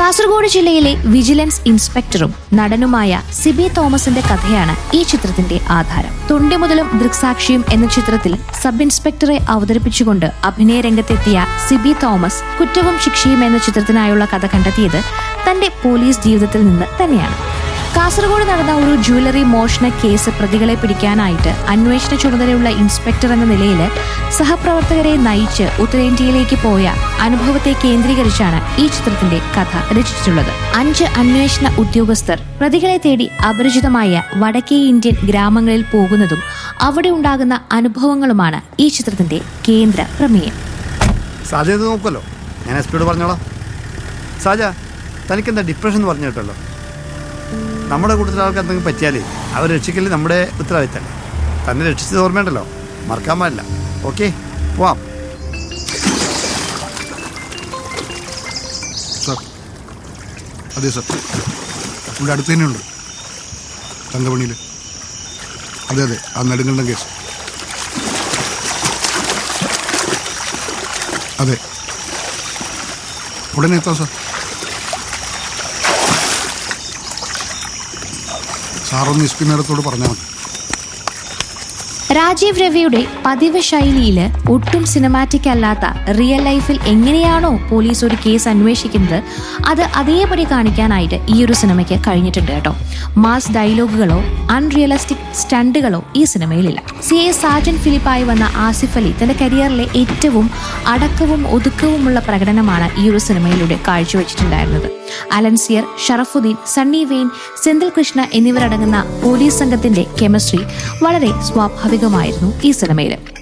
കാസർഗോഡ് ജില്ലയിലെ വിജിലൻസ് ഇൻസ്പെക്ടറും നടനുമായ സിബി തോമസിന്റെ കഥയാണ് ഈ ചിത്രത്തിന്റെ ആധാരം തൊണ്ടി മുതലും ദൃക്സാക്ഷിയും എന്ന ചിത്രത്തിൽ സബ് ഇൻസ്പെക്ടറെ അവതരിപ്പിച്ചുകൊണ്ട് അഭിനയ രംഗത്തെത്തിയ സിബി തോമസ് കുറ്റവും ശിക്ഷയും എന്ന ചിത്രത്തിനായുള്ള കഥ കണ്ടെത്തിയത് തന്റെ പോലീസ് ജീവിതത്തിൽ നിന്ന് തന്നെയാണ് കാസർഗോഡ് നടന്ന ഒരു ജ്വല്ലറി മോഷണ കേസ് പ്രതികളെ പിടിക്കാനായിട്ട് അന്വേഷണ ചുമതലയുള്ള ഇൻസ്പെക്ടർ എന്ന നിലയിൽ സഹപ്രവർത്തകരെ നയിച്ച് ഉത്തരേന്ത്യയിലേക്ക് പോയ അനുഭവത്തെ കേന്ദ്രീകരിച്ചാണ് ഈ ചിത്രത്തിന്റെ കഥ രചിച്ചിട്ടുള്ളത് അഞ്ച് അന്വേഷണ ഉദ്യോഗസ്ഥർ പ്രതികളെ തേടി അപരിചിതമായ വടക്കേ ഇന്ത്യൻ ഗ്രാമങ്ങളിൽ പോകുന്നതും അവിടെ ഉണ്ടാകുന്ന അനുഭവങ്ങളുമാണ് ഈ ചിത്രത്തിന്റെ കേന്ദ്ര പ്രമേയം സാധ്യത നോക്കുമല്ലോ ഞാൻ എസ് പിയോട് പറഞ്ഞോളാം സാജ തനിക്കെന്താ ഡിപ്രഷൻ എന്ന് പറഞ്ഞു കേട്ടല്ലോ നമ്മുടെ കൂട്ടത്തിൽ ആൾക്ക് എന്തെങ്കിലും പറ്റിയാലേ അവർ രക്ഷിക്കല് നമ്മുടെ ഉത്തരവാദിത്തല്ലേ തന്നെ രക്ഷിച്ചത് ഓർമ്മയുണ്ടല്ലോ മറക്കാൻ പാടില്ല ഓക്കെ പോവാം സാർ അതെ സാർ ഇവിടെ അടുത്ത് തന്നെയുണ്ട് തങ്കമണിയിൽ അതെ അതെ ആ നെടുങ്കണ്ടം കേസ് അതെ ഉടനെ എത്താം സാർ സാറൊന്ന് എസ് പി മേഡത്തോട് പറഞ്ഞാൽ മതി രാജീവ് രവിയുടെ പതിവ് ശൈലിയിൽ ഒട്ടും സിനിമാറ്റിക് അല്ലാത്ത റിയൽ ലൈഫിൽ എങ്ങനെയാണോ പോലീസ് ഒരു കേസ് അന്വേഷിക്കുന്നത് അത് അതേപടി കാണിക്കാനായിട്ട് ഈ ഒരു സിനിമയ്ക്ക് കഴിഞ്ഞിട്ടുണ്ട് കേട്ടോ മാസ് ഡയലോഗുകളോ അൺറിയലിസ്റ്റിക് സ്റ്റണ്ടുകളോ ഈ സിനിമയിലില്ല സി എ സാജൻ ഫിലിപ്പായി വന്ന ആസിഫ് അലി തന്റെ കരിയറിലെ ഏറ്റവും അടക്കവും ഒതുക്കവുമുള്ള പ്രകടനമാണ് ഈ ഒരു സിനിമയിലൂടെ കാഴ്ചവെച്ചിട്ടുണ്ടായിരുന്നത് അലൻസിയർ ഷറഫുദ്ദീൻ സണ്ണി വെയിൻ സെന്തിൽ കൃഷ്ണ എന്നിവരടങ്ങുന്ന പോലീസ് സംഘത്തിന്റെ കെമിസ്ട്രി വളരെ സ്വാഭാവികമായിരുന്നു ഈ സിനിമയിൽ